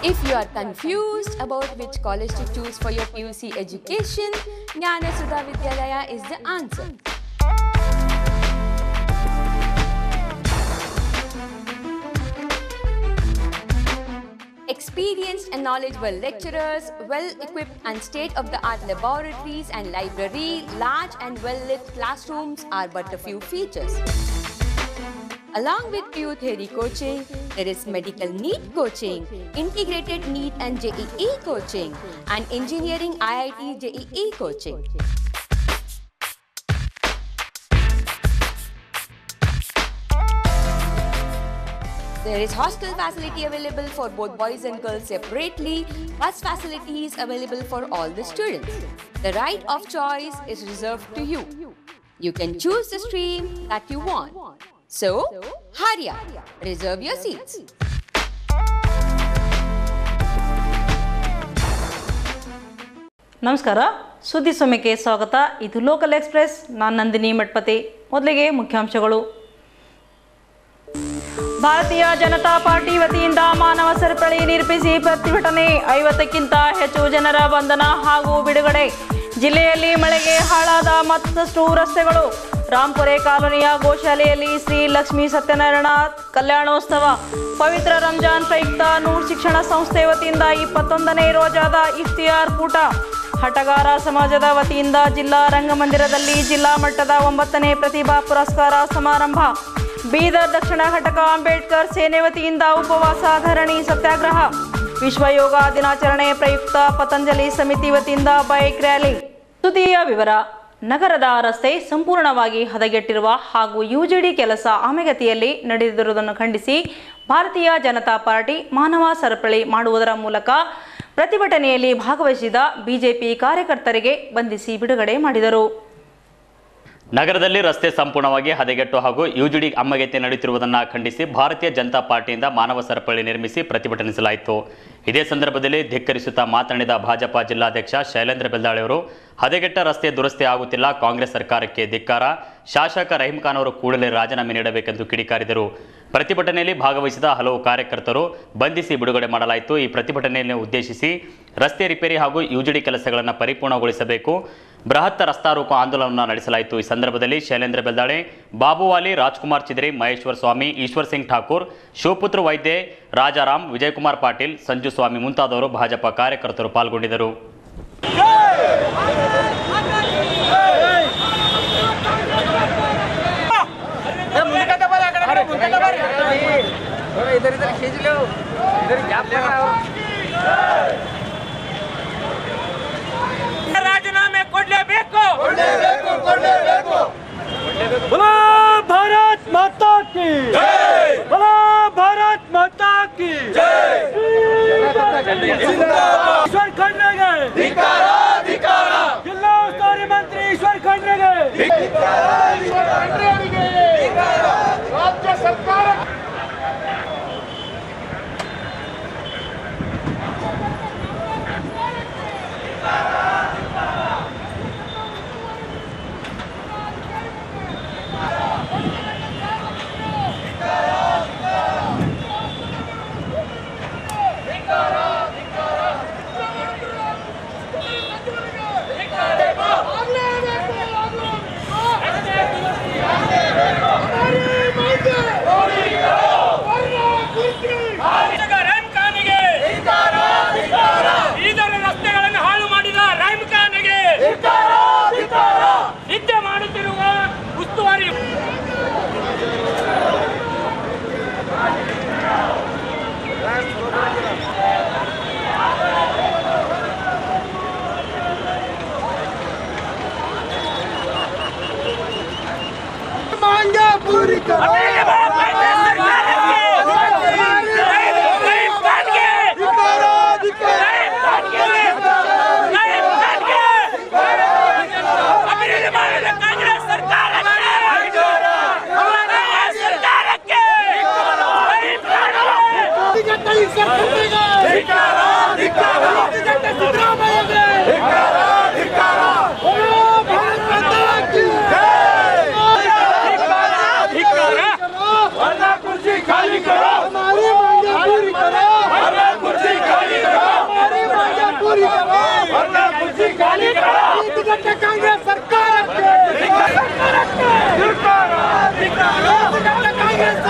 If you are confused about which college to choose for your PUC education, Jnana Sudha Vidyalaya is the answer. Experienced and knowledgeable lecturers, well equipped and state of the art laboratories and library, large and well lit classrooms are but a few features. Along with PU theory coaching, there is medical NEET coaching, integrated NEET and JEE coaching, and engineering IIT JEE coaching. There is hostel facility available for both boys and girls separately. Bus facility is available for all the students. The right of choice is reserved to you. You can choose the stream that you want. So, hurry up, reserve your seats. ನಮಸ್ಕಾರ ಸುದ್ದಿ ಸಮಯಕ್ಕೆ ಸ್ವಾಗತ ಇದು local express ನಾನು ನಂದಿನಿ ಮಠಪತಿ ಮೊದಲಿಗೆ ಮುಖ್ಯಾಂಶಗಳು ಭಾರತೀಯ Janata party ವತಿಯಿಂದ ಮಾನವ ಸರಪಳಿ ನಿರ್ಮಿಸಿ ಪ್ರತಿಭಟನೆ ಐವತ್ತಕ್ಕಿಂತ ಹೆಚ್ಚು ಜನರ ಬಂಧನ ಹಾಗೂ ಬಿಡುಗಡೆ ಜಿಲ್ಲೆಯಲ್ಲಿ ಮಳೆಗೆ ಹಾಳಾದ ಮತ್ತಷ್ಟು ರಸ್ತೆಗಳು ರಾಂಪುರೆ ಕಾಲೋನಿಯ ಗೋಶಾಲೆಯಲ್ಲಿ ಶ್ರೀ ಲಕ್ಷ್ಮೀ ಸತ್ಯನಾರಾಯಣ ಕಲ್ಯಾಣೋತ್ಸವ ಪವಿತ್ರ ರಂಜಾನ್ ಪ್ರಯುಕ್ತ ನೂರ್ ಶಿಕ್ಷಣ ಸಂಸ್ಥೆ ವತಿಯಿಂದ ಇಪ್ಪತ್ತೊಂದನೇ ರೋಜಾದ ಇಫ್ತಿಯಾರ್ ಕೂಟ ಹಟಗಾರ ಸಮಾಜದ ವತಿಯಿಂದ ಜಿಲ್ಲಾ ರಂಗಮಂದಿರದಲ್ಲಿ ಜಿಲ್ಲಾ ಮಟ್ಟದ ಒಂಬತ್ತನೇ ಪ್ರತಿಭಾ ಪುರಸ್ಕಾರ ಸಮಾರಂಭ ಬೀದರ್ ದಕ್ಷಿಣ ಘಟಕ ಅಂಬೇಡ್ಕರ್ ಸೇನೆ ವತಿಯಿಂದ ಉಪವಾಸ ಧರಣಿ ಸತ್ಯಾಗ್ರಹ ವಿಶ್ವ ಯೋಗ ದಿನಾಚರಣೆ ಪ್ರಯುಕ್ತ ಪತಂಜಲಿ ಸಮಿತಿ ವತಿಯಿಂದ ಬೈಕ್ ರ್ಯಾಲಿ ಸುದ್ದಿಯ ವಿವರ ನಗರದ ರಸ್ತೆ ಸಂಪೂರ್ಣವಾಗಿ ಹದಗೆಟ್ಟಿರುವ ಹಾಗೂ ಯುಜಿಡಿ ಕೆಲಸ ಆಮೆಗತಿಯಲ್ಲಿ ನಡೆದಿರುವುದನ್ನು ಖಂಡಿಸಿ ಭಾರತೀಯ ಜನತಾ ಪಾರ್ಟಿ ಮಾನವ ಸರಪಳಿ ಮಾಡುವುದರ ಮೂಲಕ ಪ್ರತಿಭಟನೆಯಲ್ಲಿ ಭಾಗವಹಿಸಿದ ಬಿಜೆಪಿ ಕಾರ್ಯಕರ್ತರಿಗೆ ಬಂಧಿಸಿ ಬಿಡುಗಡೆ ಮಾಡಿದರು ನಗರದಲ್ಲಿ ರಸ್ತೆ ಸಂಪೂರ್ಣವಾಗಿ ಹದಗೆಟ್ಟು ಹಾಗೂ ಯುಜಿಡಿ ಅಮ್ಮಗೆತ್ತೆ ನಡೆಯುತ್ತಿರುವುದನ್ನು ಖಂಡಿಸಿ ಭಾರತೀಯ ಜನತಾ ಪಾರ್ಟಿಯಿಂದ ಮಾನವ ಸರಪಳಿ ನಿರ್ಮಿಸಿ ಪ್ರತಿಭಟನಿಸಲಾಯಿತು ಇದೇ ಸಂದರ್ಭದಲ್ಲಿ ಧಿಕ್ಕರಿಸುತ್ತಾ ಮಾತನಾಡಿದ ಭಾಜಪ ಜಿಲ್ಲಾಧ್ಯಕ್ಷ ಶೈಲೇಂದ್ರ ಬೆಲ್ದಾಳಿಯವರು ಹದಗೆಟ್ಟ ರಸ್ತೆ ದುರಸ್ತಿ ಆಗುತ್ತಿಲ್ಲ ಕಾಂಗ್ರೆಸ್ ಸರ್ಕಾರಕ್ಕೆ ಧಿಕ್ಕಾರ ಶಾಸಕ ರಹೀಂ ಖಾನ್ ಅವರು ಕೂಡಲೇ ರಾಜೀನಾಮೆ ನೀಡಬೇಕೆಂದು ಕಿಡಿಕಾರಿದರು ಪ್ರತಿಭಟನೆಯಲ್ಲಿ ಭಾಗವಹಿಸಿದ ಹಲವು ಕಾರ್ಯಕರ್ತರು ಬಂಧಿಸಿ ಬಿಡುಗಡೆ ಮಾಡಲಾಯಿತು ಈ ಪ್ರತಿಭಟನೆಯನ್ನು ಉದ್ದೇಶಿಸಿ ರಸ್ತೆ ರಿಪೇರಿ ಹಾಗೂ ಯುಜಿಡಿ ಕೆಲಸಗಳನ್ನು ಪರಿಪೂರ್ಣಗೊಳಿಸಬೇಕು ಬೃಹತ್ ರಸ್ತಾ ರೋಕೋ ಆಂದೋಲನವನ್ನು ನಡೆಸಲಾಯಿತು ಈ ಸಂದರ್ಭದಲ್ಲಿ ಶೈಲೇಂದ್ರ ಬೆಲ್ದಾಳೆ ಬಾಬುವಾಲಿ ರಾಜ್ಕುಮಾರ್ ಚಿದ್ರಿ ಮಹೇಶ್ವರ್ ಸ್ವಾಮಿ ಈಶ್ವರ್ ಸಿಂಗ್ ಠಾಕೂರ್ ಶಿವಪುತ್ರ ವೈದ್ಯ ರಾಜಾರಾಮ್ ವಿಜಯಕುಮಾರ್ ಪಾಟೀಲ್ ಸಂಜು ಸ್ವಾಮಿ ಮುಂತಾದವರು ಭಾಜಪ ಕಾರ್ಯಕರ್ತರು ಪಾಲ್ಗೊಂಡಿದ್ದರು इधर इधर खींच लो इधर गैप लगाओ ರಾಜೀನಾಮೆ ಕೊಡ್ಲೇಬೇಕು बोला भारत माता की बोला भारत माता की ईश्वर खंड्रे जिल्हा उस्तुवारी मंत्री ईश्वर खंड्रे ರಾಜ್ಯ ಸರ್ಕಾರ ರೈಮ್ ಖಾನಿಗೆ ಇದರ ರಸ್ತೆಗಳನ್ನು ಹಾಳು ಮಾಡಿದ ರೈಮ್ ಖಾನಿಗೆ ನಿತ್ಯ ಮಾಡುತ್ತಿರುವ ಉಸ್ತುವಾರಿ ಕಾಂಗ್ರೆಸ್ ಸರ್ಕಾರಕ್ಕೆ कुर्सी खाली करो हमारी मांगे पूरी करो कुर्सी खाली ಕಾಂಗ್ರೆಸ್ ಸರ್ಕಾರಕ್ಕೆ ಕಾಂಗ್ರೆಸ್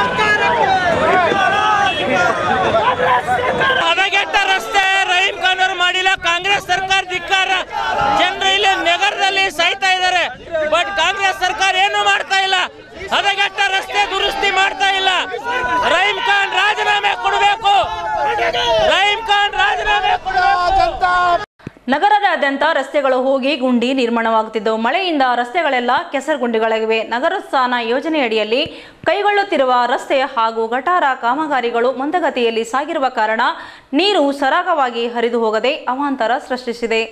ಹದಗೆಟ್ಟ ರಸ್ತೆ ರಹೀಂ ಖಾನ್ ಅವರು ಮಾಡಿಲ್ಲ ಕಾಂಗ್ರೆಸ್ ಸರ್ಕಾರ ಧಿಕ್ಕಾರ ಜನರು ಇಲ್ಲಿ ನಗರದಲ್ಲಿ ಸಾಯ್ತಾ ಇದ್ದಾರೆ ಬಟ್ ಕಾಂಗ್ರೆಸ್ ಸರ್ಕಾರ ಏನು ಮಾಡ್ತಾ ಇಲ್ಲ ಹದಗೆಟ್ಟ ರಸ್ತೆ ದುರಸ್ತಿ ಮಾಡ್ತಾ ಇಲ್ಲ ರಹೀಂ ಖಾನ್ ರಾಜೀನಾಮೆ ಕೊಡಬೇಕು ರಹೀಂ ಖಾನ್ ರಾಜೀನಾಮೆ ಕೊಡಬೇಕು ನಗರದಾದ್ಯಂತ ರಸ್ತೆಗಳು ಹೋಗಿ ಗುಂಡಿ ನಿರ್ಮಾಣವಾಗುತ್ತಿದ್ದವು ಮಳೆಯಿಂದ ರಸ್ತೆಗಳೆಲ್ಲ ಕೆಸರುಗುಂಡಿಗಳಾಗಿವೆ ನಗರೋತ್ಥಾನ ಯೋಜನೆಯಡಿಯಲ್ಲಿ ಕೈಗೊಳ್ಳುತ್ತಿರುವ ರಸ್ತೆ ಹಾಗೂ ಗಟಾರ ಕಾಮಗಾರಿಗಳು ಮಂದಗತಿಯಲ್ಲಿ ಸಾಗಿರುವ ಕಾರಣ ನೀರು ಸರಾಗವಾಗಿ ಹರಿದು ಹೋಗದೆ ಅವಾಂತರ ಸೃಷ್ಟಿಸಿದೆ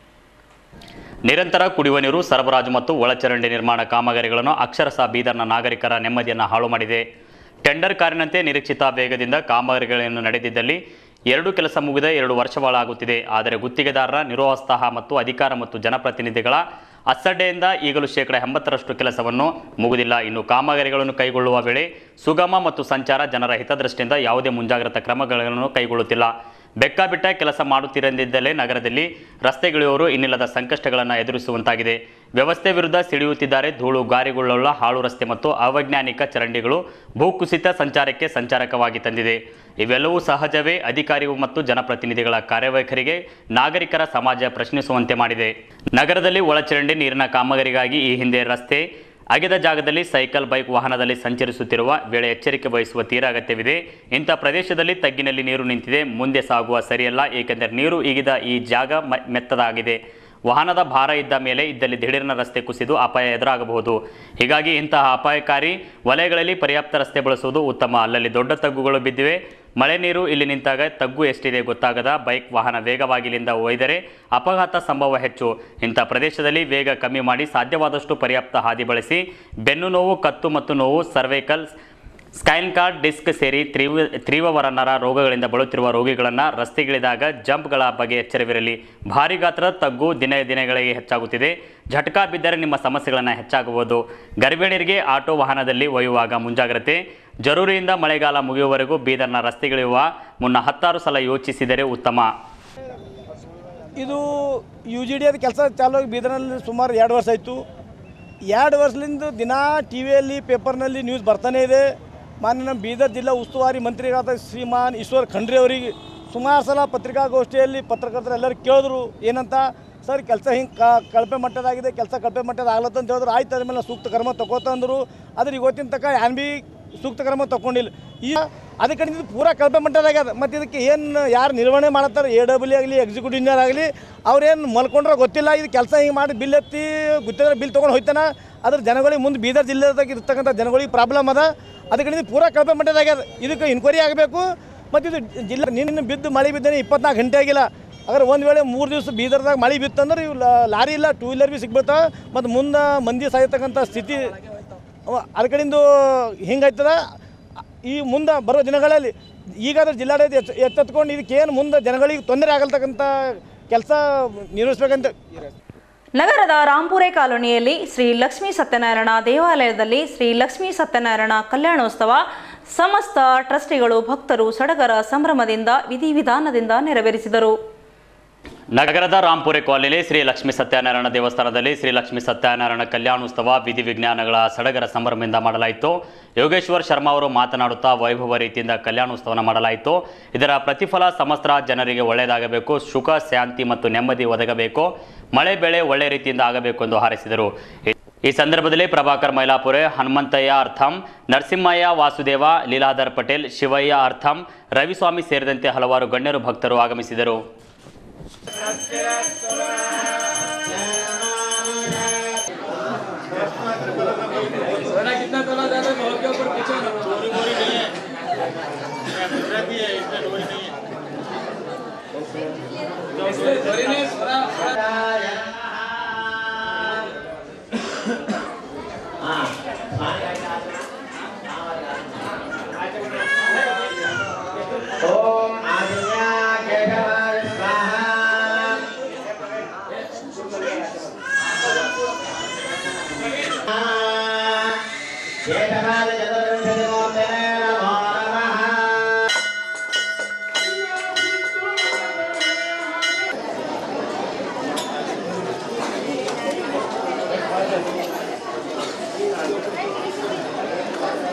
ನಿರಂತರ ಕುಡಿಯುವ ನೀರು ಸರಬರಾಜು ಮತ್ತು ಒಳಚರಂಡಿ ನಿರ್ಮಾಣ ಕಾಮಗಾರಿಗಳನ್ನು ಅಕ್ಷರಶಃ ಬೀದರ್ನ ನಾಗರಿಕರ ನೆಮ್ಮದಿಯನ್ನು ಹಾಳು ಮಾಡಿದೆ ಟೆಂಡರ್ ಕಾರಿನಂತೆ ನಿರೀಕ್ಷಿತ ವೇಗದಿಂದ ಕಾಮಗಾರಿಗಳನ್ನು ನಡೆದಿದ್ದಲ್ಲಿ ಎರಡು ಕೆಲಸ ಮುಗಿದ ಎರಡು ವರ್ಷಗಳಾಗುತ್ತಿದೆ ಆದರೆ ಗುತ್ತಿಗೆದಾರರ ನಿರೋತ್ಸಾಹ ಮತ್ತು ಅಧಿಕಾರ ಮತ್ತು ಜನಪ್ರತಿನಿಧಿಗಳ ಅಸಡ್ಡೆಯಿಂದ ಈಗಲೂ ಶೇಕಡ ಎಂಬತ್ತರಷ್ಟು ಕೆಲಸವನ್ನು ಮುಗುದಿಲ್ಲ ಇನ್ನು ಕಾಮಗಾರಿಗಳನ್ನು ಕೈಗೊಳ್ಳುವ ವೇಳೆ ಸುಗಮ ಮತ್ತು ಸಂಚಾರ ಜನರ ಹಿತದೃಷ್ಟಿಯಿಂದ ಯಾವುದೇ ಮುಂಜಾಗ್ರತಾ ಕ್ರಮಗಳನ್ನು ಕೈಗೊಳ್ಳುತ್ತಿಲ್ಲ ಬೆಕ್ಕಾಬಿಟ್ಟ ಕೆಲಸ ಮಾಡುತ್ತಿರದಿದ್ದಲೇ ನಗರದಲ್ಲಿ ರಸ್ತೆಗಿಳಿಯುವವರು ಇನ್ನಿಲ್ಲದ ಸಂಕಷ್ಟಗಳನ್ನು ಎದುರಿಸುವಂತಾಗಿದೆ ವ್ಯವಸ್ಥೆ ವಿರುದ್ಧ ಸಿಡಿಯುತ್ತಿದ್ದಾರೆ ಧೂಳು ಗಾರಿಗುಳ್ಳುಳ್ಳ ಹಾಳು ರಸ್ತೆ ಮತ್ತು ಅವೈಜ್ಞಾನಿಕ ಚರಂಡಿಗಳು ಭೂಕುಸಿತ ಸಂಚಾರಕ್ಕೆ ಸಂಚಾರಕವಾಗಿ ತಂದಿದೆ ಇವೆಲ್ಲವೂ ಸಹಜವೇ ಅಧಿಕಾರಿಗಳು ಮತ್ತು ಜನಪ್ರತಿನಿಧಿಗಳ ಕಾರ್ಯವೈಖರಿಗೆ ನಾಗರಿಕರ ಸಮಾಜ ಪ್ರಶ್ನಿಸುವಂತೆ ಮಾಡಿದೆ ನಗರದಲ್ಲಿ ಒಳಚರಂಡಿ ನೀರಿನ ಕಾಮಗಾರಿಗಾಗಿ ಈ ಹಿಂದೆ ರಸ್ತೆ ಅಗೆದ ಜಾಗದಲ್ಲಿ ಸೈಕಲ್ ಬೈಕ್ ವಾಹನದಲ್ಲಿ ಸಂಚರಿಸುತ್ತಿರುವ ವೇಳೆ ಎಚ್ಚರಿಕೆ ವಹಿಸುವ ತೀರಾ ಅಗತ್ಯವಿದೆ ಇಂಥ ಪ್ರದೇಶದಲ್ಲಿ ತಗ್ಗಿನಲ್ಲಿ ನೀರು ನಿಂತಿದೆ ಮುಂದೆ ಸಾಗುವ ಸರಿಯಲ್ಲ ಏಕೆಂದರೆ ನೀರು ಈಗಿದ ಈ ಜಾಗ ಮ- ಮೆತ್ತದಾಗಿದೆ ವಾಹನದ ಭಾರ ಇದ್ದ ಮೇಲೆ ಇದ್ದಲ್ಲಿ ದಿಢೀರ್ನ ರಸ್ತೆ ಕುಸಿದು ಅಪಾಯ ಎದುರಾಗಬಹುದು ಹೀಗಾಗಿ ಇಂತಹ ಅಪಾಯಕಾರಿ ವಲಯಗಳಲ್ಲಿ ಪರ್ಯಾಪ್ತ ರಸ್ತೆ ಬಳಸುವುದು ಉತ್ತಮ ಅಲ್ಲಲ್ಲಿ ದೊಡ್ಡ ತಗ್ಗುಗಳು ಬಿದ್ದಿವೆ ಮಳೆ ನೀರು ಇಲ್ಲಿ ನಿಂತಾಗ ತಗ್ಗು ಎಷ್ಟಿದೆ ಗೊತ್ತಾಗದ ಬೈಕ್ ವಾಹನ ವೇಗವಾಗಿ ಇಲ್ಲಿಂದ ಒಯ್ದರೆ ಅಪಘಾತ ಸಂಭವ ಹೆಚ್ಚು ಇಂಥ ಪ್ರದೇಶದಲ್ಲಿ ವೇಗ ಕಮ್ಮಿ ಮಾಡಿ ಸಾಧ್ಯವಾದಷ್ಟು ಪರ್ಯಾಪ್ತ ಹಾದಿ ಬಳಸಿ ಬೆನ್ನು ನೋವು ಕತ್ತು ಮತ್ತು ನೋವು ಸರ್ವೈಕಲ್ ಸ್ಕೈನ್ ಕಾರ್ಡ್ ಡಿಸ್ಕ್ ಸೇರಿ ತೀವ್ರ ತೀವ್ರವರ ನರ ರೋಗಗಳಿಂದ ಬಳಲುತ್ತಿರುವ ರೋಗಿಗಳನ್ನು ರಸ್ತೆಗಿಳಿದಾಗ ಜಂಪ್ಗಳ ಬಗ್ಗೆ ಎಚ್ಚರವಿರಲಿ ಭಾರಿ ಗಾತ್ರದ ತಗ್ಗು ದಿನ ದಿನಗಳಿಗೆ ಹೆಚ್ಚಾಗುತ್ತಿದೆ ಝಟಕಾ ಬಿದ್ದರೆ ನಿಮ್ಮ ಸಮಸ್ಯೆಗಳನ್ನು ಹೆಚ್ಚಾಗಬಹುದು ಗರ್ಭಿಣಿಯರಿಗೆ ಆಟೋ ವಾಹನದಲ್ಲಿ ಒಯ್ಯುವಾಗ ಮುಂಜಾಗ್ರತೆ ಜರೂರಿಯಿಂದ ಮಳೆಗಾಲ ಮುಗಿಯುವವರೆಗೂ ಬೀದರ್ನ ರಸ್ತೆಗಿಳಿಯುವ ಮುನ್ನ ಹತ್ತಾರು ಸಲ ಯೋಚಿಸಿದರೆ ಉತ್ತಮ ಇದು ಯು ಜಿ ಡಿ ಅದು ಕೆಲಸ ಚಾಲು ಆಗಿ ಬೀದರ್ನಲ್ಲಿ ಸುಮಾರು ಎರಡು ವರ್ಷ ಆಯಿತು ಎರಡು ವರ್ಷದಿಂದ ದಿನಾ ಟಿ ವಿಯಲ್ಲಿ ಪೇಪರ್ನಲ್ಲಿ ನ್ಯೂಸ್ ಬರ್ತಾನೆ ಇದೆ ಮಾನ್ಯ ನಮ್ಮ ಬೀದರ್ ಜಿಲ್ಲಾ ಉಸ್ತುವಾರಿ ಮಂತ್ರಿಗಳಾದ ಶ್ರೀಮಾನ್ ಈಶ್ವರ್ ಖಂಡ್ರೆ ಅವರಿಗೆ ಸುಮಾರು ಸಲ ಪತ್ರಿಕಾಗೋಷ್ಠಿಯಲ್ಲಿ ಪತ್ರಕರ್ತರು ಎಲ್ಲರೂ ಕೇಳಿದ್ರು ಏನಂತ ಸರ್ ಕೆಲಸ ಹಿಂಗೆ ಕಳಪೆ ಮಟ್ಟದಾಗಿದೆ ಕೆಲಸ ಕಳಪೆ ಮಟ್ಟದ ಆಗ್ಲತ್ತ ಅಂತ ಹೇಳಿದ್ರು ಆಯ್ತು ಅದ್ರ ಮೇಲೆ ಸೂಕ್ತ ಕ್ರಮ ತಗೋತಂದ್ರು ಆದ್ರೆ ಇವತ್ತಿನ ತನಕ ಏನ್ ಬಿ ಸೂಕ್ತ ಕ್ರಮ ತಗೊಂಡಿಲ್ಲ ಈಗ ಅದಕ್ಕೆ ಕಡೆ ಪೂರಾ ಕಳಪೆ ಮಟ್ಟದಾಗ್ಯದ ಮತ್ತು ಇದಕ್ಕೆ ಏನು ಯಾರು ನಿರ್ವಹಣೆ ಮಾಡತ್ತಾರೆ ಎ ಡಬ್ಲ್ಯೂ ಆಗಲಿ ಎಕ್ಸಿಕ್ಯೂಟಿವ್ ಇಂಜಿನಿಯರ್ ಆಗಲಿ ಅವ್ರೇನು ಮಲ್ಕೊಂಡ್ರೆ ಗೊತ್ತಿಲ್ಲ ಇದು ಕೆಲಸ ಹಿಂಗೆ ಮಾಡಿ ಬಿಲ್ ಎತ್ತಿ ಗುತ್ತಿದ್ರೆ ಬಿಲ್ ತೊಗೊಂಡು ಹೋಯ್ತಾನ ಅದ್ರ ಜನಗಳಿಗೆ ಮುಂದೆ ಬೀದರ್ ಜಿಲ್ಲೆದಾಗ ಇರ್ತಕ್ಕಂಥ ಜನಗಳಿಗೆ ಪ್ರಾಬ್ಲಮ್ ಅದ ಅದಕ್ಕೆ ಕಡೆ ಪೂರಾ ಕಳಪೆ ಮಟ್ಟದಾಗ್ಯದ ಇದಕ್ಕೆ ಇನ್ಕ್ವೈರಿ ಆಗಬೇಕು ಮತ್ತು ಇದು ಜಿಲ್ಲೆ ನಿನ್ನೆ ಬಿದ್ದು ಮಳೆ ಬಿದ್ದೇನೆ ಇಪ್ಪತ್ನಾಲ್ಕು ಗಂಟೆ ಆಗಿಲ್ಲ ಅದ್ರ ಒಂದು ವೇಳೆ ಮೂರು ದಿವಸ ಬೀದರ್ದಾಗ ಮಳೆ ಬಿತ್ತಂದ್ರೆ ಇವು ಲಾ- ಲಾರಿ ಇಲ್ಲ ಟೂ ವೀಲರ್ ಬಿ ಸಿಗ್ಬಿಡ್ತಾವ ಮತ್ತು ಮುಂದೆ ಮಂದಿ ಸಾಯ್ತಕ್ಕಂಥ ಸ್ಥಿತಿ ಅವ ಅದ್ರ ಕಡೆಯಿಂದ ಹಿಂಗಾಯ್ತದ ಈ ಮುಂದೆ ಬರೋ ದಿನಗಳಲ್ಲಿ ಈಗಾದ್ರೂ ಜಿಲ್ಲಾಡಳಿತ ಎಚ್ಚ ಎಚ್ಚೆತ್ಕೊಂಡು ಇದಕ್ಕೇನು ಮುಂದೆ ಜನಗಳಿಗೆ ತೊಂದರೆ ಆಗಲ್ತಕ್ಕಂಥ ಕೆಲಸ ನಿರ್ವಹಿಸ್ಬೇಕಂತ ನಗರದ ರಾಂಪುರೆ ಕಾಲೋನಿಯಲ್ಲಿ ಶ್ರೀ ಲಕ್ಷ್ಮೀ ಸತ್ಯನಾರಾಯಣ ದೇವಾಲಯದಲ್ಲಿ ಶ್ರೀ ಲಕ್ಷ್ಮೀ ಸತ್ಯನಾರಾಯಣ ಕಲ್ಯಾಣೋತ್ಸವ ಸಮಸ್ತ ಟ್ರಸ್ಟಿಗಳು ಭಕ್ತರು ಸಡಗರ ಸಂಭ್ರಮದಿಂದ ವಿಧಿವಿಧಾನದಿಂದ ನೆರವೇರಿಸಿದರು ನಗರದ ರಾಂಪುರೆ ಕಾಲೋನಿ ಶ್ರೀ ಲಕ್ಷ್ಮೀ ಸತ್ಯನಾರಾಯಣ ದೇವಸ್ಥಾನದಲ್ಲಿ ಶ್ರೀ ಲಕ್ಷ್ಮೀ ಸತ್ಯನಾರಾಯಣ ಕಲ್ಯಾಣೋತ್ಸವ ವಿಧಿ ವಿಜ್ಞಾನಗಳ ಸಡಗರ ಸಂಭ್ರಮದಿಂದ ಮಾಡಲಾಯಿತು ಯೋಗೇಶ್ವರ್ ಶರ್ಮಾ ಅವರು ಮಾತನಾಡುತ್ತಾ ವೈಭವ ರೀತಿಯಿಂದ ಕಲ್ಯಾಣೋತ್ಸವನ ಮಾಡಲಾಯಿತು ಇದರ ಪ್ರತಿಫಲ ಸಮಸ್ತ ಜನರಿಗೆ ಒಳ್ಳೆಯದಾಗಬೇಕು ಸುಖ ಶಾಂತಿ ಮತ್ತು ನೆಮ್ಮದಿ ಒದಗಬೇಕು ಮಳೆ ಬೆಳೆ ಒಳ್ಳೆ ರೀತಿಯಿಂದ ಆಗಬೇಕು ಎಂದು ಹಾರೈಸಿದರು ಈ ಸಂದರ್ಭದಲ್ಲಿ ಪ್ರಭಾಕರ್ ಮೈಲಾಪುರೆ ಹನುಮಂತಯ್ಯ ಅರ್ಥಂ ನರಸಿಂಹಯ್ಯ ವಾಸುದೇವ ಲೀಲಾಧರ್ ಪಟೇಲ್ ಶಿವಯ್ಯ ಅರ್ಥಂ ರವಿಸ್ವಾಮಿ ಸೇರಿದಂತೆ ಹಲವಾರು ಗಣ್ಯರು ಭಕ್ತರು ಆಗಮಿಸಿದರು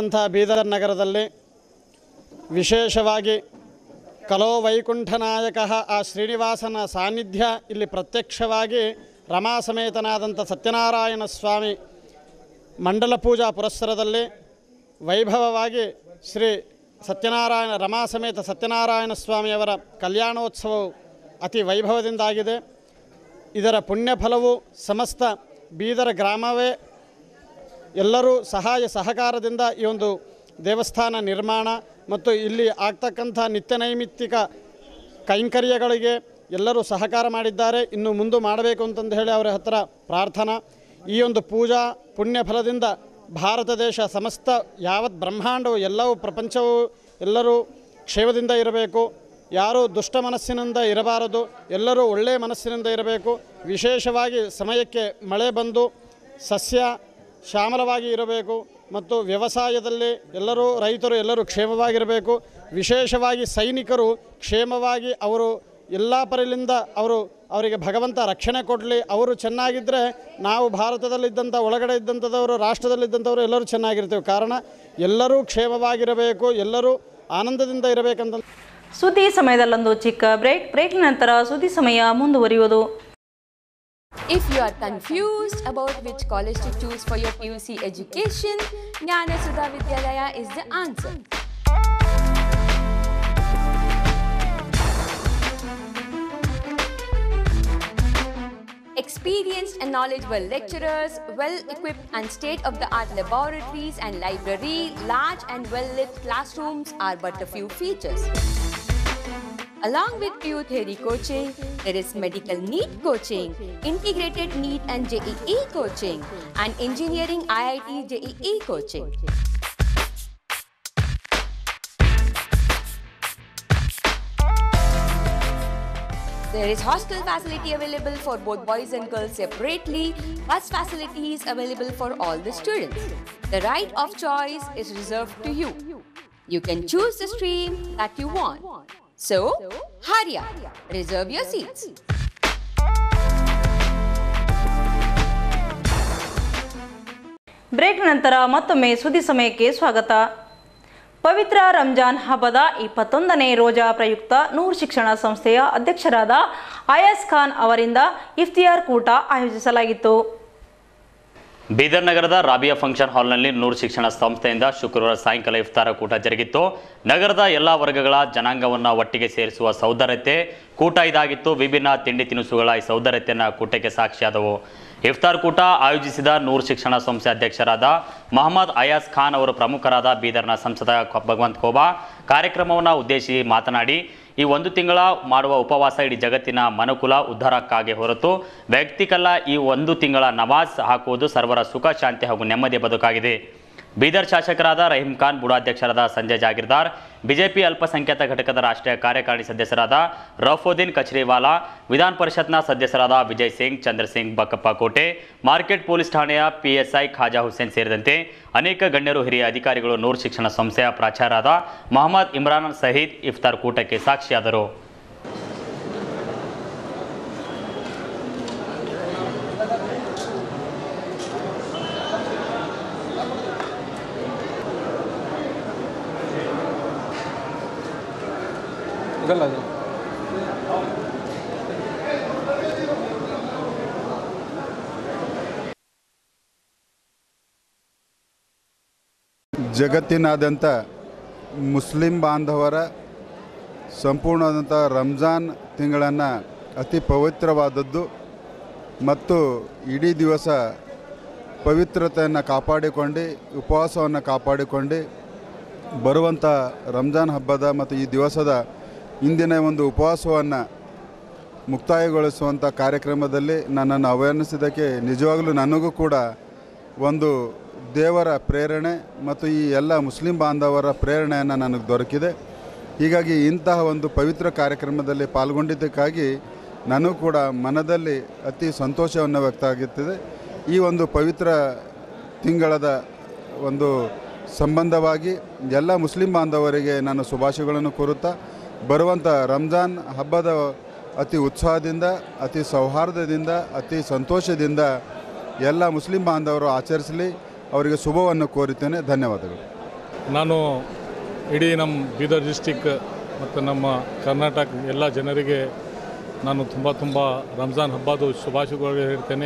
ಆಗ್ತಕ್ಕಂಥ ಬೀದರ್ ನಗರದಲ್ಲಿ ವಿಶೇಷವಾಗಿ ಕಲೋ ವೈಕುಂಠನಾಯಕ ಆ ಶ್ರೀನಿವಾಸನ ಸಾನ್ನಿಧ್ಯ ಇಲ್ಲಿ ಪ್ರತ್ಯಕ್ಷವಾಗಿ ರಮಾ ಸಮೇತನಾದಂಥ ಸತ್ಯನಾರಾಯಣ ಸ್ವಾಮಿ ಮಂಡಲ ಪೂಜಾ ಪುರಸ್ಸರದಲ್ಲಿ ವೈಭವವಾಗಿ ಶ್ರೀ ಸತ್ಯನಾರಾಯಣ ರಮಾ ಸಮೇತ ಸತ್ಯನಾರಾಯಣ ಸ್ವಾಮಿಯವರ ಕಲ್ಯಾಣೋತ್ಸವವು ಅತಿ ವೈಭವದಿಂದಾಗಿದೆ ಇದರ ಪುಣ್ಯ ಫಲವು ಸಮಸ್ತ ಬೀದರ ಗ್ರಾಮವೇ ಎಲ್ಲರೂ ಸಹಾಯ ಸಹಕಾರದಿಂದ ಈ ಒಂದು ದೇವಸ್ಥಾನ ನಿರ್ಮಾಣ ಮತ್ತು ಇಲ್ಲಿ ಆಗ್ತಕ್ಕಂಥ ನಿತ್ಯ ನೈಮಿತ್ತಿಕ ಕೈಂಕರ್ಯಗಳಿಗೆ ಎಲ್ಲರೂ ಸಹಕಾರ ಮಾಡಿದ್ದಾರೆ ಇನ್ನು ಮುಂದೆ ಮಾಡಬೇಕು ಅಂತಂದು ಹೇಳಿ ಅವರ ಹತ್ರ ಪ್ರಾರ್ಥನಾ ಈ ಒಂದು ಪೂಜಾ ಪುಣ್ಯ ಫಲದಿಂದ ಭಾರತ ದೇಶ ಸಮಸ್ತ ಯಾವತ್ ಬ್ರಹ್ಮಾಂಡವು ಎಲ್ಲವೂ ಪ್ರಪಂಚವು ಎಲ್ಲರೂ ಕ್ಷೇಮದಿಂದ ಇರಬೇಕು ಯಾರೂ ದುಷ್ಟ ಮನಸ್ಸಿನಿಂದ ಇರಬಾರದು ಎಲ್ಲರೂ ಒಳ್ಳೆಯ ಮನಸ್ಸಿನಿಂದ ಇರಬೇಕು ವಿಶೇಷವಾಗಿ ಸಮಯಕ್ಕೆ ಮಳೆ ಬಂದು ಸಸ್ಯ ಶ್ಯಾಮಲವಾಗಿ ಇರಬೇಕು ಮತ್ತು ವ್ಯವಸಾಯದಲ್ಲಿ ಎಲ್ಲರೂ ರೈತರು ಎಲ್ಲರೂ ಕ್ಷೇಮವಾಗಿರಬೇಕು ವಿಶೇಷವಾಗಿ ಸೈನಿಕರು ಕ್ಷೇಮವಾಗಿ ಅವರು ಎಲ್ಲ ಪರಲಿಂದ ಅವರು ಅವರಿಗೆ ಭಗವಂತ ರಕ್ಷಣೆ ಕೊಡಲಿ ಅವರು ಚೆನ್ನಾಗಿದ್ದರೆ ನಾವು ಭಾರತದಲ್ಲಿದ್ದಂಥ ಒಳಗಡೆ ಇದ್ದಂಥದವರು ರಾಷ್ಟ್ರದಲ್ಲಿದ್ದಂಥವರು ಎಲ್ಲರೂ ಚೆನ್ನಾಗಿರ್ತೇವೆ ಕಾರಣ ಎಲ್ಲರೂ ಕ್ಷೇಮವಾಗಿರಬೇಕು ಎಲ್ಲರೂ ಆನಂದದಿಂದ ಇರಬೇಕಂತ ಸುದ್ದಿ ಸಮಯದಲ್ಲೊಂದು ಚಿಕ್ಕ ಬ್ರೇಕ್ ಬ್ರೇಕ್ ನಂತರ ಸುದ್ದಿ ಸಮಯ ಮುಂದುವರಿಯುವುದು If you are confused about which college to choose for your PUC education, Jnana Sudha Vidyalaya is the answer. Experienced and knowledgeable lecturers, well equipped and state of the art laboratories and library, large and well lit classrooms are but a few features. Along with PU theory coaching, there is medical NEET coaching, integrated NEET and JEE coaching, and engineering IIT JEE coaching. There is hostel facility available for both boys and girls separately. Bus facilities available for all the students. The right of choice is reserved to you. You can choose the stream that you want. So, hurry up. Reserve your seats. Break ನಂತರ ಮತ್ತೊಮ್ಮೆ ಸುದ್ದಿ ಸಮಯಕ್ಕೆ ಸ್ವಾಗತ ಪವಿತ್ರ ರಂಜಾನ್ ಹಬ್ಬದ ಇಪ್ಪತ್ತೊಂದನೇ ರೋಜಾ ಪ್ರಯುಕ್ತ ನೂರ್ ಶಿಕ್ಷಣ ಸಂಸ್ಥೆಯ ಅಧ್ಯಕ್ಷರಾದ ಅಯಾಸ್ ಖಾನ್ ಅವರಿಂದ ಇಫ್ತಿಯಾರ್ ಕೂಟ ಆಯೋಜಿಸಲಾಗಿತ್ತು ಬೀದರ್ ನಗರದ ರಾಬಿಯಾ ಫಂಕ್ಷನ್ ಹಾಲ್ನಲ್ಲಿ ನೂರು ಶಿಕ್ಷಣ ಸಂಸ್ಥೆಯಿಂದ ಶುಕ್ರವಾರ ಸಾಯಂಕಾಲ ಇಫ್ತಾರ ಕೂಟ ಜರುಗಿತ್ತು ನಗರದ ಎಲ್ಲ ವರ್ಗಗಳ ಜನಾಂಗವನ್ನು ಒಟ್ಟಿಗೆ ಸೇರಿಸುವ ಸೌಂದರ್ಯತೆ ಕೂಟ ಇದಾಗಿತ್ತು ವಿಭಿನ್ನ ತಿಂಡಿ ತಿನಿಸುಗಳ ಈ ಸೌಂದರ್ಯತೆಯನ್ನು ಕೂಟಕ್ಕೆ ಸಾಕ್ಷಿಯಾದವು ಇಫ್ತಾರ್ ಕೂಟ ಆಯೋಜಿಸಿದ ನೂರು ಶಿಕ್ಷಣ ಸಂಸ್ಥೆ ಅಧ್ಯಕ್ಷರಾದ ಮಹಮ್ಮದ್ ಅಯಾಸ್ ಖಾನ್ ಅವರು ಪ್ರಮುಖರಾದ ಬೀದರ್ನ ಸಂಸದ ಕ- ಭಗವಂತ್ ಖೋಬಾ ಕಾರ್ಯಕ್ರಮವನ್ನು ಉದ್ದೇಶಿಸಿ ಮಾತನಾಡಿ ಈ ಒಂದು ತಿಂಗಳ ಮಾಡುವ ಉಪವಾಸ ಇಡೀ ಜಗತ್ತಿನ ಮನುಕುಲ ಉದ್ಧಾರಕ್ಕಾಗಿ ಹೊರತು ವ್ಯಕ್ತಿಗಲ್ಲ ಈ ಒಂದು ತಿಂಗಳ ನಮಾಜ್ ಹಾಕುವುದು ಸರ್ವರ ಸುಖ ಶಾಂತಿ ಹಾಗೂ ನೆಮ್ಮದಿಯ ಬದುಕಾಗಿದೆ ಬೀದರ್ ಶಾಸಕರಾದ ರಹೀಂ ಖಾನ್ ಬುಡಾಧ್ಯಕ್ಷರಾದ ಸಂಜಯ್ ಜಾಗೀರ್ದಾರ್ ಬಿಜೆಪಿ ಅಲ್ಪಸಂಖ್ಯಾತ ಘಟಕದ ರಾಷ್ಟ್ರೀಯ ಕಾರ್ಯಕಾರಿಣಿ ಸದಸ್ಯರಾದ ರಫೋದಿನ್ ಕಚ್ರಿವಾಲಾ ವಿಧಾನ ಪರಿಷತ್ನ ಸದಸ್ಯರಾದ ವಿಜಯ್ ಸಿಂಗ್ ಚಂದ್ರ ಸಿಂಗ್ ಬಕ್ಕಪ್ಪ ಕೋಟೆ ಮಾರ್ಕೆಟ್ ಪೊಲೀಸ್ ಠಾಣೆಯ ಪಿಎಸ್ಐ ಖಾಜಾ ಹುಸೇನ್ ಸೇರಿದಂತೆ ಅನೇಕ ಗಣ್ಯರು ಹಿರಿಯ ಅಧಿಕಾರಿಗಳು ನೂರ್ ಶಿಕ್ಷಣ ಸಂಸ್ಥೆಯ ಪ್ರಾಚಾರ್ಯರಾದ ಮೊಹಮ್ಮದ್ ಇಮ್ರಾನ್ ಸಹೀದ್ ಇಫ್ತಾರ್ ಕೂಟಕ್ಕೆ ಸಾಕ್ಷಿಯಾದರು ಜಗತ್ತಿನಾದ್ಯಂತ ಮುಸ್ಲಿಂ ಬಾಂಧವರ ಸಂಪೂರ್ಣವಾದಂಥ ರಂಜಾನ್ ತಿಂಗಳನ್ನು ಅತಿ ಪವಿತ್ರವಾದದ್ದು ಮತ್ತು ಇಡೀ ದಿವಸ ಪವಿತ್ರತೆಯನ್ನು ಕಾಪಾಡಿಕೊಂಡು ಉಪವಾಸವನ್ನು ಕಾಪಾಡಿಕೊಂಡು ಬರುವಂಥ ರಂಜಾನ್ ಹಬ್ಬದ ಮತ್ತು ಈ ದಿವಸದ ಇಂದಿನ ಒಂದು ಉಪವಾಸವನ್ನು ಮುಕ್ತಾಯಗೊಳಿಸುವಂಥ ಕಾರ್ಯಕ್ರಮದಲ್ಲಿ ನನ್ನನ್ನು ಆಹ್ವಾನಿಸಿದ್ದಕ್ಕೆ ನಿಜವಾಗಲೂ ನನಗೂ ಕೂಡ ಒಂದು ದೇವರ ಪ್ರೇರಣೆ ಮತ್ತು ಈ ಎಲ್ಲ ಮುಸ್ಲಿಂ ಬಾಂಧವರ ಪ್ರೇರಣೆಯನ್ನು ನನಗೆ ದೊರಕಿದೆ ಹೀಗಾಗಿ ಇಂತಹ ಒಂದು ಪವಿತ್ರ ಕಾರ್ಯಕ್ರಮದಲ್ಲಿ ಪಾಲ್ಗೊಂಡಿದ್ದಕ್ಕಾಗಿ ನನಗೂ ಕೂಡ ಮನದಲ್ಲಿ ಅತಿ ಸಂತೋಷವನ್ನು ವ್ಯಕ್ತ ಆಗುತ್ತಿದೆ ಈ ಒಂದು ಪವಿತ್ರ ತಿಂಗಳದ ಒಂದು ಸಂಬಂಧವಾಗಿ ಎಲ್ಲ ಮುಸ್ಲಿಂ ಬಾಂಧವರಿಗೆ ನಾನು ಶುಭಾಶಯಗಳನ್ನು ಕೋರುತ್ತಾ ಬರುವಂಥ ರಂಜಾನ್ ಹಬ್ಬದ ಅತಿ ಉತ್ಸಾಹದಿಂದ ಅತಿ ಸೌಹಾರ್ದದಿಂದ ಅತಿ ಸಂತೋಷದಿಂದ ಎಲ್ಲ ಮುಸ್ಲಿಂ ಬಾಂಧವರು ಆಚರಿಸಲಿ ಅವರಿಗೆ ಶುಭವನ್ನು ಕೋರುತ್ತೇನೆ ಧನ್ಯವಾದಗಳು ನಾನು ಇಡೀ ನಮ್ಮ ಬೀದರ್ ಡಿಸ್ಟಿಕ್ ಮತ್ತು ನಮ್ಮ ಕರ್ನಾಟಕ ಎಲ್ಲ ಜನರಿಗೆ ನಾನು ತುಂಬ ತುಂಬ ರಂಜಾನ್ ಹಬ್ಬದ ಶುಭಾಶಯಗಳು ಹೇಳ್ತೇನೆ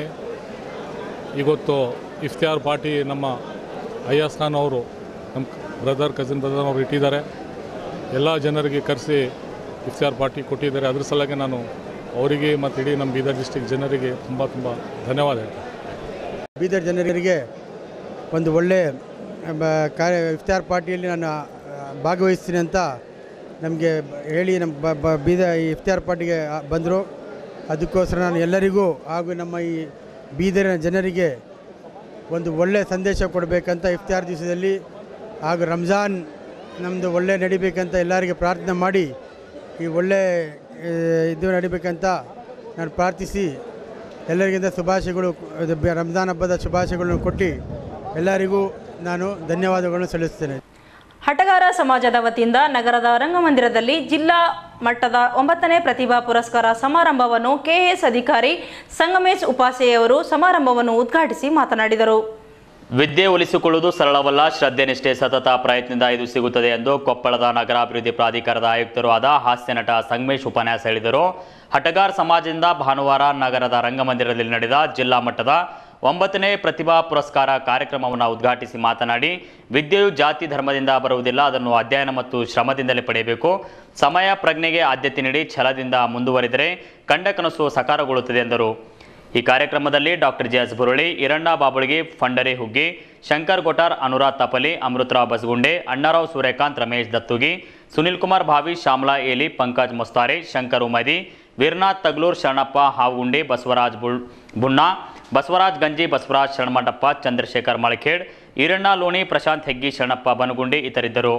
ಇವತ್ತು ಇಫ್ತಿಯಾರ್ ಪಾರ್ಟಿ ನಮ್ಮ ಅಯ್ಯಾಸ್ ಖಾನ್ ಅವರು ನಮ್ಮ ಬ್ರದರ್ ಕಸಿನ್ ಬ್ರದರ್ ಅವರು ಇಟ್ಟಿದ್ದಾರೆ ಎಲ್ಲ ಜನರಿಗೆ ಕರೆಸಿ ಇಫ್ತಿಯಾರ್ ಪಾರ್ಟಿ ಕೊಟ್ಟಿದ್ದಾರೆ ಅದ್ರ ಸಲುವಾಗಿ ನಾನು ಅವರಿಗೆ ಮತ್ತು ಇಡೀ ನಮ್ಮ ಬೀದರ್ ಡಿಸ್ಟಿಕ್ ಜನರಿಗೆ ತುಂಬ ತುಂಬ ಧನ್ಯವಾದ ಹೇಳ್ತೇನೆ ಬೀದರ್ ಜನರಿಗೆ ಒಂದು ಒಳ್ಳೆ ಬ- ಕಾರ್ಯ ಇಫ್ತಾರ್ ಪಾರ್ಟಿಯಲ್ಲಿ ನಾನು ಆ, ಭಾಗವಹಿಸ್ತೀನಿ ಅಂತ ನಮಗೆ ಹೇಳಿ ನಮ್ಮ ಬ- ಬ- ಬೀದರ್ ಈ ಇಫ್ತಾರ್ ಪಾರ್ಟಿಗೆ ಬಂದರು ಅದಕ್ಕೋಸ್ಕರ ನಾನು ಎಲ್ಲರಿಗೂ ಹಾಗೂ ನಮ್ಮ ಈ ಬೀದರಿನ ಜನರಿಗೆ ಒಂದು ಒಳ್ಳೆಯ ಸಂದೇಶ ಕೊಡಬೇಕಂತ ಇಫ್ತಾರ್ ದಿವಸದಲ್ಲಿ ಹಾಗೂ ರಂಜಾನ್ ನಮ್ಮದು ಒಳ್ಳೆ ನಡಿಬೇಕಂತ ಎಲ್ಲರಿಗೆ ಪ್ರಾರ್ಥನೆ ಮಾಡಿ ಈ ಒಳ್ಳೆ ಆ, ಇದು ನಡಿಬೇಕಂತ ನಾನು ಪ್ರಾರ್ಥಿಸಿ ಎಲ್ಲರಿಗಿಂತ ಶುಭಾಶಯಗಳು ಇದು ಬೆ- ರಂಜಾನ್ ಹಬ್ಬದ ಶುಭಾಶಯಗಳನ್ನು ಕೊಟ್ಟು ಎಲ್ಲರಿಗೂ ನಾನು ಧನ್ಯವಾದಗಳನ್ನು ಸಲ್ಲಿಸ್ತೇನೆ ಹಟಗಾರ ಸಮಾಜದ ವತಿಯಿಂದ ನಗರದ ರಂಗಮಂದಿರದಲ್ಲಿ ಜಿಲ್ಲಾ ಮಟ್ಟದ ಒಂಬತ್ತನೇ ಪ್ರತಿಭಾ ಪುರಸ್ಕಾರ ಸಮಾರಂಭವನ್ನು ಕೆಎಎಸ್ ಅಧಿಕಾರಿ ಸಂಗಮೇಶ್ ಉಪಾಸೆಯವರು ಸಮಾರಂಭವನ್ನು ಉದ್ಘಾಟಿಸಿ ಮಾತನಾಡಿದರು ವಿದ್ಯೆ ಉಳಿಸಿಕೊಳ್ಳುವುದು ಸರಳವಲ್ಲ ಶ್ರದ್ಧೆ ನಿಷ್ಠೆ ಸತತ ಪ್ರಯತ್ನದಿಂದ ಇದು ಸಿಗುತ್ತದೆ ಎಂದು ಕೊಪ್ಪಳದ ನಗರಾಭಿವೃದ್ಧಿ ಪ್ರಾಧಿಕಾರದ ಆಯುಕ್ತರು ಆದ ಹಾಸ್ಯ ನಟ ಸಂಗಮೇಶ್ ಉಪನ್ಯಾಸ ಹೇಳಿದರು ಹಟಗಾರ್ ಸಮಾಜದಿಂದ ಭಾನುವಾರ ನಗರದ ರಂಗಮಂದಿರದಲ್ಲಿ ನಡೆದ ಜಿಲ್ಲಾ ಮಟ್ಟದ ಒಂಬತ್ತನೇ ಪ್ರತಿಭಾ ಪುರಸ್ಕಾರ ಕಾರ್ಯಕ್ರಮವನ್ನು ಉದ್ಘಾಟಿಸಿ ಮಾತನಾಡಿ ವಿದ್ಯೆಯು ಜಾತಿ ಧರ್ಮದಿಂದ ಬರುವುದಿಲ್ಲ ಅದನ್ನು ಅಧ್ಯಯನ ಮತ್ತು ಶ್ರಮದಿಂದಲೇ ಪಡೆಯಬೇಕು ಸಮಯ ಪ್ರಜ್ಞೆಗೆ ಆದ್ಯತೆ ನೀಡಿ ಛಲದಿಂದ ಮುಂದುವರಿದರೆ ಕಂಡ ಕನಸು ಸಕಾರಗೊಳ್ಳುತ್ತದೆ ಎಂದರು ಈ ಕಾರ್ಯಕ್ರಮದಲ್ಲಿ doctor J S Buruli Iranna Babulige Pandari Huggi Shankar ಗೊಟಾರ್ ಅನುರಾಧ್ ತಪಲಿ Amritrao ಬಸಗುಂಡೆ Annarao Suryakant Ramesh ದತ್ತುಗಿ Sunil Kumar ಭಾವಿ ಶ್ಯಾಮಲಾ ಏಲಿ ಪಂಕಜ್ ಮೊಸ್ತಾರೆ ಶಂಕರ್ ಉಮದಿ ವೀರನಾಥ್ ತಗ್ಲೂರ್ ಶರಣಪ್ಪ ಹಾವುಗುಂಡಿ ಬಸವರಾಜ್ ಬುಳ್ ಬುಣ್ಣಾ ಬಸವರಾಜ್ ಗಂಜಿ ಬಸವರಾಜ್ ಶರಣಮಠಪ್ಪ ಚಂದ್ರಶೇಖರ್ ಮಳಖೇಡ್ ಈರಣ್ಣ ಲೋಣಿ ಪ್ರಶಾಂತ್ ಹೆಗ್ಗಿ ಶರಣಪ್ಪ ಬನಗುಂಡಿ ಇತರಿದ್ದರು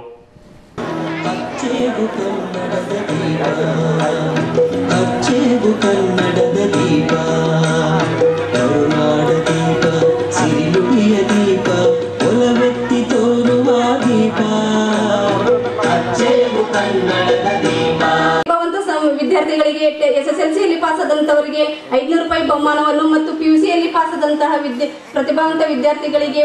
ಅಚ್ಚೇದು ಕನ್ನಡದ ದೀಪ ಕರುನಾಡ ದೀಪ ಸಿರಿನುಡಿಯ ದೀಪ ಒಲವೆತ್ತಿ ತೋರುವ ದೀಪ ಅಚ್ಚೇದು ಕನ್ನಡದ ದೀಪ ಪ್ರತಿಭಾವಂತ ಸಂ- ವಿದ್ಯಾರ್ಥಿಗಳಿಗೆ ಎಸ್ ಎಸ್ ಎಲ್ ಸಿಯಲ್ಲಿ ಪಾಸ್ ಆದಂತವರಿಗೆ ಐದುನೂರು ರೂಪಾಯಿ ಬಹುಮಾನವನ್ನು ಮತ್ತು ಪಿ ಯು ಸಿಯಲ್ಲಿ ಪಾಸ್ ಆದಂತಹ ವಿದ್ಯೆ ಪ್ರತಿಭಾವಂತ ವಿದ್ಯಾರ್ಥಿಗಳಿಗೆ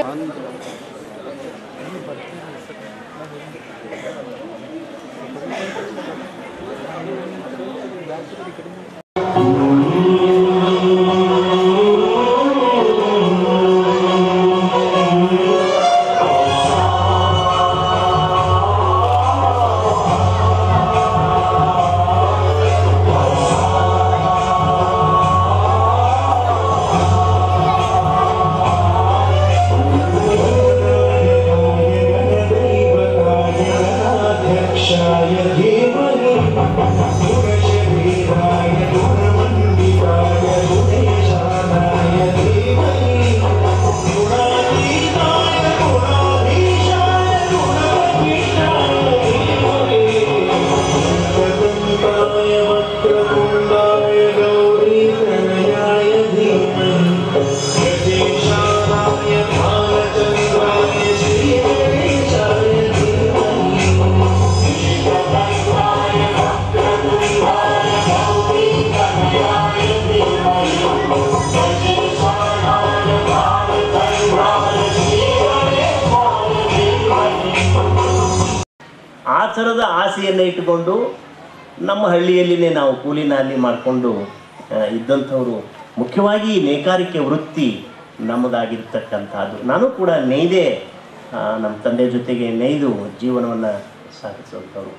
ಆ ಥರದ ಆಸೆಯನ್ನು ಇಟ್ಟುಕೊಂಡು ನಮ್ಮ ಹಳ್ಳಿಯಲ್ಲಿನೇ ನಾವು ಕೂಲಿ ನಾಲಿ ಮಾಡಿಕೊಂಡು ಇದ್ದಂಥವರು ಮುಖ್ಯವಾಗಿ ಈ ನೇಕಾರಿಕೆ ವೃತ್ತಿ ನಮ್ಮದಾಗಿರ್ತಕ್ಕಂಥದ್ದು ನಾನು ಕೂಡ ನೇಯ್ದೆ ಆ, ನಮ್ಮ ತಂದೆ ಜೊತೆಗೆ ನೇಯ್ದು ಜೀವನವನ್ನು ಸಾಗಿಸುವಂಥವ್ರು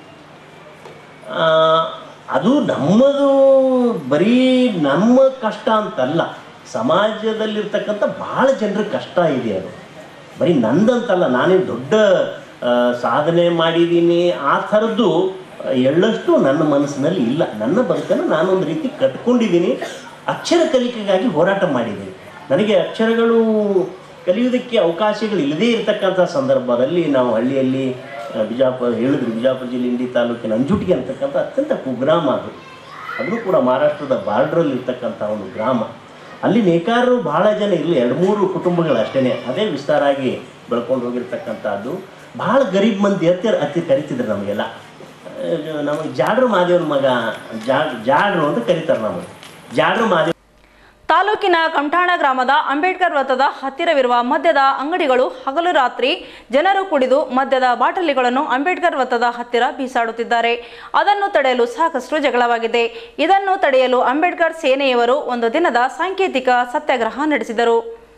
ಆ, ಅದು ನಮ್ಮದು ಬರೀ ನಮ್ಮ ಕಷ್ಟ ಅಂತಲ್ಲ ಸಮಾಜದಲ್ಲಿರ್ತಕ್ಕಂಥ ಭಾಳ ಜನರ ಕಷ್ಟ ಇದೆ ಅದು ಬರೀ ನಂದಂತಲ್ಲ ನಾನೇನು ದೊಡ್ಡ ಆ, ಸಾಧನೆ ಮಾಡಿದ್ದೀನಿ ಆ ಥರದ್ದು ಎಳ್ಳಷ್ಟು ನನ್ನ ಮನಸ್ಸಿನಲ್ಲಿ ಇಲ್ಲ ನನ್ನ ಬದುಕನ್ನು ನಾನೊಂದು ರೀತಿ ಕಟ್ಕೊಂಡಿದ್ದೀನಿ ಅಕ್ಷರ ಕಲಿಕೆಗಾಗಿ ಹೋರಾಟ ಮಾಡಿದ್ದೀನಿ ನನಗೆ ಅಕ್ಷರಗಳು ಕಲಿಯುವುದಕ್ಕೆ ಅವಕಾಶಗಳು ಇಲ್ಲದೇ ಇರತಕ್ಕಂಥ ಸಂದರ್ಭದಲ್ಲಿ ನಾವು ಹಳ್ಳಿಯಲ್ಲಿ ಆ, ಬಿಜಾಪುರ ಹೇಳಿದ್ರು ಬಿಜಾಪುರ ಜಿಲ್ಲೆ ಇಂಡಿ ತಾಲೂಕಿನ ಅಂಜುಟಿಗೆ ಅಂತಕ್ಕಂಥ ಅತ್ಯಂತ ಕುಗ್ರಾಮ ಅದು ಅದು ಕೂಡ ಮಹಾರಾಷ್ಟ್ರದ ಬಾರ್ಡ್ರಲ್ಲಿ ಇರ್ತಕ್ಕಂಥ ಒಂದು ಗ್ರಾಮ ಅಲ್ಲಿ ನೇಕಾರರು ಬಹಳ ಜನ ಇರಲಿ ಎರಡು ಮೂರು ಕುಟುಂಬಗಳು ಅಷ್ಟೇ ಅದೇ ವಿಸ್ತಾರ ಆಗಿ ಬೆಳ್ಕೊಂಡು ಹೋಗಿರ್ತಕ್ಕಂಥದ್ದು ಭಾಳ ಗರೀಬ್ ಮಂದಿ ಅತಿ ಅತಿ ಕರಿತಿದ್ರು ನಮಗೆಲ್ಲ ಆ, ನಮಗೆ ಜಾಡ್ರು ಮಾದೇವನ ಮಗ ಜಾಡ್ ಜಾಡ್ರು ಅಂತ ಕರೀತಾರೆ ನಮಗೆ ಜಾಡ್ರು ಮಾದೇವ ತಾಲೂಕಿನ ಕಮಠಾಣ ಗ್ರಾಮದ ಅಂಬೇಡ್ಕರ್ ವೃತ್ತದ ಹತ್ತಿರವಿರುವ ಮದ್ಯದ ಅಂಗಡಿಗಳು ಹಗಲು ರಾತ್ರಿ ಜನರು ಕುಡಿದು ಮದ್ಯದ ಬಾಟಲಿಗಳನ್ನು ಅಂಬೇಡ್ಕರ್ ವೃತ್ತದ ಹತ್ತಿರ ಬೀಸಾಡುತ್ತಿದ್ದಾರೆ ಅದನ್ನು ತಡೆಯಲು ಸಾಕಷ್ಟು ಜಗಳವಾಗಿದೆ ಇದನ್ನು ತಡೆಯಲು ಅಂಬೇಡ್ಕರ್ ಸೇನೆಯವರು ಒಂದು ದಿನದ ಸಾಂಕೇತಿಕ ಸತ್ಯಾಗ್ರಹ ನಡೆಸಿದರು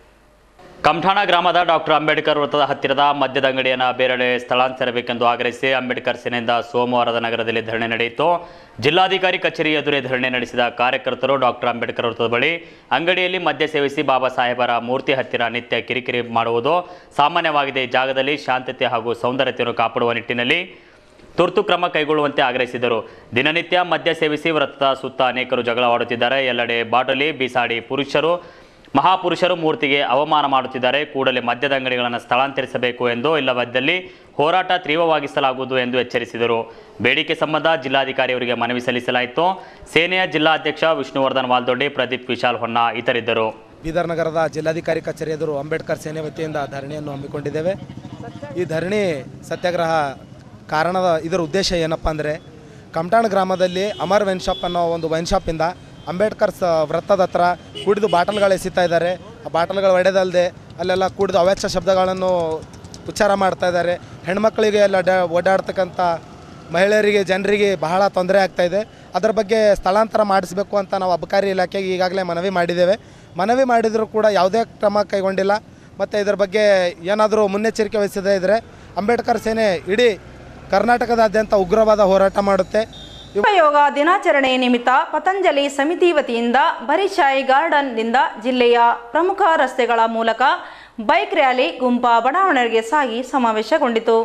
ಕಮಠಾಣ ಗ್ರಾಮದ ಡಾಕ್ಟರ್ ಅಂಬೇಡ್ಕರ್ ವೃತ್ತದ ಹತ್ತಿರದ ಮದ್ಯದ ಅಂಗಡಿಯನ್ನು ಬೇರೆಡೆ ಸ್ಥಳಾಂತರಬೇಕೆಂದು ಆಗ್ರಹಿಸಿ ಅಂಬೇಡ್ಕರ್ ಸೇನೆಯಿಂದ ಸೋಮವಾರದ ನಗರದಲ್ಲಿ ಧರಣಿ ನಡೆಯಿತು ಜಿಲ್ಲಾಧಿಕಾರಿ ಕಚೇರಿ ಎದುರೇ ಧರಣಿ ನಡೆಸಿದ ಕಾರ್ಯಕರ್ತರು ಡಾಕ್ಟರ್ ಅಂಬೇಡ್ಕರ್ ವೃತ್ತದ ಬಳಿ ಅಂಗಡಿಯಲ್ಲಿ ಮದ್ಯ ಸೇವಿಸಿ ಬಾಬಾ ಸಾಹೇಬರ ಮೂರ್ತಿ ಹತ್ತಿರ ನಿತ್ಯ ಕಿರಿಕಿರಿ ಮಾಡುವುದು ಸಾಮಾನ್ಯವಾಗಿದೆ ಈ ಜಾಗದಲ್ಲಿ ಶಾಂತತೆ ಹಾಗೂ ಸೌಂದರ್ಯತೆಯನ್ನು ಕಾಪಾಡುವ ನಿಟ್ಟಿನಲ್ಲಿ ತುರ್ತು ಕ್ರಮ ಕೈಗೊಳ್ಳುವಂತೆ ಆಗ್ರಹಿಸಿದರು ದಿನನಿತ್ಯ ಮದ್ಯ ಸೇವಿಸಿ ವೃತ್ತದ ಸುತ್ತ ಅನೇಕರು ಜಗಳವಾಡುತ್ತಿದ್ದಾರೆ ಎಲ್ಲೆಡೆ ಬಾಟಲಿ ಬೀಸಾಡಿ ಪುರುಷರು ಮಹಾಪುರುಷರು ಮೂರ್ತಿಗೆ ಅವಮಾನ ಮಾಡುತ್ತಿದ್ದಾರೆ ಕೂಡಲೇ ಮದ್ಯದ ಅಂಗಡಿಗಳನ್ನು ಸ್ಥಳಾಂತರಿಸಬೇಕು ಎಂದು ಇಲ್ಲವಾದಲ್ಲಿ ಹೋರಾಟ ತೀವ್ರವಾಗಿಸಲಾಗುವುದು ಎಂದು ಎಚ್ಚರಿಸಿದರು ಬೇಡಿಕೆ ಸಂಬಂಧ ಜಿಲ್ಲಾಧಿಕಾರಿಯವರಿಗೆ ಮನವಿ ಸಲ್ಲಿಸಲಾಯಿತು ಸೇನೆಯ ಜಿಲ್ಲಾಧ್ಯಕ್ಷ ವಿಷ್ಣುವರ್ಧನ್ ವಾಲ್ದೊಡ್ಡಿ ಪ್ರದೀಪ್ ವಿಶಾಲ್ ಹೊನ್ನ ಇತರಿದ್ದರು ಬೀದರ್ ನಗರದ ಜಿಲ್ಲಾಧಿಕಾರಿ ಕಚೇರಿ ಎದುರು ಅಂಬೇಡ್ಕರ್ ಸೇನೆ ವತಿಯಿಂದ ಧರಣಿಯನ್ನು ಹಮ್ಮಿಕೊಂಡಿದ್ದೇವೆ ಈ ಧರಣಿ ಸತ್ಯಾಗ್ರಹ ಕಾರಣದ ಇದರ ಉದ್ದೇಶ ಏನಪ್ಪ ಅಂದರೆ ಕಮಟಾಣ್ ಗ್ರಾಮದಲ್ಲಿ ಅಮರ್ ವೈನ್ ಶಾಪ್ ಅನ್ನೋ ಒಂದು ವೈನ್ ಶಾಪಿಂದ ಅಂಬೇಡ್ಕರ್ ಸ ವೃತ್ತದ ಹತ್ರ ಕುಡಿದು ಬಾಟಲ್ಗಳು ಎಸಿತಾ ಇದ್ದಾರೆ ಆ ಬಾಟಲ್ಗಳು ಒಡೆದಲ್ಲದೆ ಅಲ್ಲೆಲ್ಲ ಕುಡಿದು ಅವಾಚ್ಯ ಶಬ್ದಗಳನ್ನು ಉಚ್ಚಾರ ಮಾಡ್ತಾ ಇದ್ದಾರೆ ಹೆಣ್ಮಕ್ಳಿಗೆ ಎಲ್ಲ ಡ ಓಡಾಡ್ತಕ್ಕಂಥ ಮಹಿಳೆಯರಿಗೆ ಜನರಿಗೆ ಬಹಳ ತೊಂದರೆ ಆಗ್ತಾ ಇದೆ ಅದರ ಬಗ್ಗೆ ಸ್ಥಳಾಂತರ ಮಾಡಿಸಬೇಕು ಅಂತ ನಾವು ಅಬಕಾರಿ ಇಲಾಖೆಗೆ ಈಗಾಗಲೇ ಮನವಿ ಮಾಡಿದ್ದೇವೆ ಮನವಿ ಮಾಡಿದರೂ ಕೂಡ ಯಾವುದೇ ಕ್ರಮ ಕೈಗೊಂಡಿಲ್ಲ ಮತ್ತು ಇದರ ಬಗ್ಗೆ ಏನಾದರೂ ಮುನ್ನೆಚ್ಚರಿಕೆ ವಹಿಸದೇ ಇದ್ದರೆ ಅಂಬೇಡ್ಕರ್ ಸೇನೆ ಇಡೀ ಕರ್ನಾಟಕದಾದ್ಯಂತ ಉಗ್ರವಾದ ಹೋರಾಟ ಮಾಡುತ್ತೆ ಯೋಗ ದಿನಾಚರಣೆ ನಿಮಿತ್ತ ಪತಂಜಲಿ ಸಮಿತಿ ವತಿಯಿಂದ ಬರಿಶಾಯಿ ಗಾರ್ಡನ್ನಿಂದ ಜಿಲ್ಲೆಯ ಪ್ರಮುಖ ರಸ್ತೆಗಳ ಮೂಲಕ ಬೈಕ್ ರ್ಯಾಲಿ ಗುಂಪಾ ಬಡಾವಣೆಗೆ ಸಾಗಿ ಸಮಾವೇಶಗೊಂಡಿತು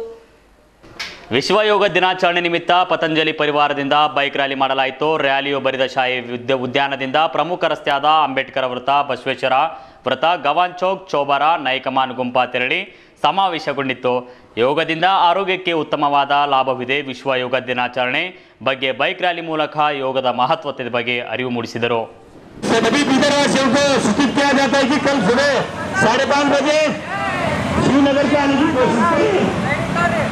ವಿಶ್ವ ಯೋಗ ದಿನಾಚರಣೆ ನಿಮಿತ್ತ ಪತಂಜಲಿ ಪರಿವಾರದಿಂದ ಬೈಕ್ ರ್ಯಾಲಿ ಮಾಡಲಾಯಿತು ರ್ಯಾಲಿಯು ಬರಿದ ಶಾಹಿ ವಿದ್ಯ ಉದ್ಯಾನದಿಂದ ಪ್ರಮುಖ ರಸ್ತೆಯಾದ ಅಂಬೇಡ್ಕರ್ ವೃತ್ತ ಬಸವೇಶ್ವರ ವೃತ್ತ ಗವಾನ್ ಚೌಕ್ ಚೌಬಾರ ನೈಕಮಾನ್ ಗುಂಪಾ ತೆರಳಿ ಸಮಾವೇಶಗೊಂಡಿತ್ತು ಯೋಗದಿಂದ ಆರೋಗ್ಯಕ್ಕೆ ಉತ್ತಮವಾದ ಲಾಭವಿದೆ ವಿಶ್ವ ಯೋಗ ದಿನಾಚರಣೆ ಬಗ್ಗೆ ಬೈಕ್ ರ್ಯಾಲಿ ಮೂಲಕ ಯೋಗದ ಮಹತ್ವದ ಬಗ್ಗೆ ಅರಿವು ಮೂಡಿಸಿದರು सभी बीदरवासियों को सूचित किया जाता है कि कल सुबह साढ़े पाँच बजे श्रीनगर के आने की कोशिश करें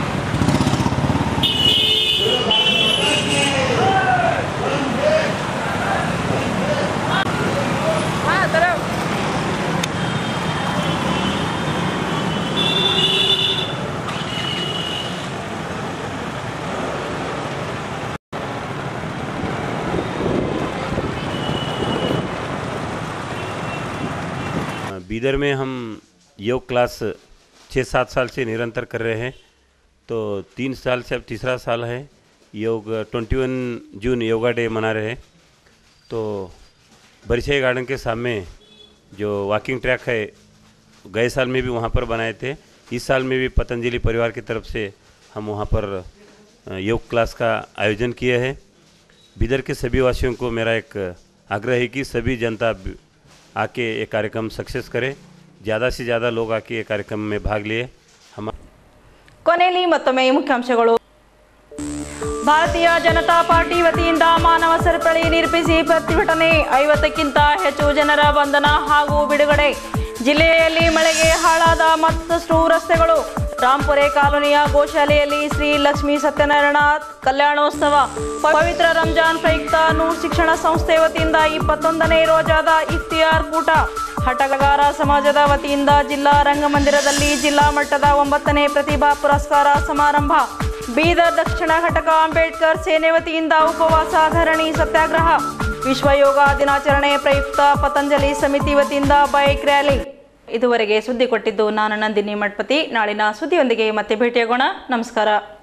बीदर में हम योग क्लास छः सात साल से निरंतर कर रहे हैं तो तीन साल से अब तीसरा साल है योग twenty one June yoga day मना रहे हैं तो बरिशाई गार्डन के सामने जो वॉकिंग ट्रैक है गए साल में भी वहाँ पर बनाए थे इस साल में भी पतंजलि परिवार की तरफ से हम वहाँ पर अ, योग क्लास का आयोजन किए हैं बीदर के सभी वासियों को मेरा एक आग्रह है कि सभी जनता ब- आके ये कार्यक्रम सक्सेस करें ज़्यादा से ज़्यादा लोग आके ये कार्यक्रम में भाग लिए हम ಕೊನೆಯಲ್ಲಿ ಮತ್ತೊಮ್ಮೆ ಮುಖ್ಯಾಂಶಗಳು ಭಾರತೀಯ ಜನತಾ ಪಾರ್ಟಿ ವತಿಯಿಂದ ಮಾನವ ಸರಪಳಿ ನಿರ್ಮಿಸಿ ಪ್ರತಿಭಟನೆ ಐವತ್ತಕ್ಕಿಂತ ಹೆಚ್ಚು ಜನರ ಬಂಧನ ಹಾಗೂ ಬಿಡುಗಡೆ ಜಿಲ್ಲೆಯಲ್ಲಿ ಮಳೆಗೆ ಹಾಳಾದ ಮತ್ತಷ್ಟು ರಸ್ತೆಗಳು ರಾಂಪುರೆ ಕಾಲೋನಿಯ ಗೋಶಾಲೆಯಲ್ಲಿ ಶ್ರೀ ಲಕ್ಷ್ಮೀ ಸತ್ಯನಾರಾಯಣ ಕಲ್ಯಾಣೋತ್ಸವ ಪವಿತ್ರ ರಂಜಾನ್ ಪ್ರಯುಕ್ತ ನೂರ್ ಶಿಕ್ಷಣ ಸಂಸ್ಥೆ ವತಿಯಿಂದ ಇಪ್ಪತ್ತೊಂದನೇ ರೋಜಾದ ಇಫ್ತಿಯಾರ್ ಕೂಟ ಹಟಗಾರ ಸಮಾಜದ ವತಿಯಿಂದ ಜಿಲ್ಲಾ ರಂಗಮಂದಿರದಲ್ಲಿ ಜಿಲ್ಲಾ ಮಟ್ಟದ ಒಂಬತ್ತನೇ ಪ್ರತಿಭಾ ಪುರಸ್ಕಾರ ಸಮಾರಂಭ ಬೀದರ್ ದಕ್ಷಿಣ ಘಟಕ ಅಂಬೇಡ್ಕರ್ ಸೇನೆ ವತಿಯಿಂದ ಉಪವಾಸ ಧರಣಿ ಸತ್ಯಾಗ್ರಹ ವಿಶ್ವ ಯೋಗ ದಿನಾಚರಣೆ ಪ್ರಯುಕ್ತ ಪತಂಜಲಿ ಸಮಿತಿ ವತಿಯಿಂದ ಬೈಕ್ ರ್ಯಾಲಿ ಇದುವರೆಗೆ ಸುದ್ದಿ ಕೊಟ್ಟಿದ್ದು ನಾನು ನಂದಿನಿ ಮಠಪತಿ ನಾಳಿನ ಸುದ್ದಿಯೊಂದಿಗೆ ಮತ್ತೆ ಭೇಟಿಯಾಗೋಣ ನಮಸ್ಕಾರ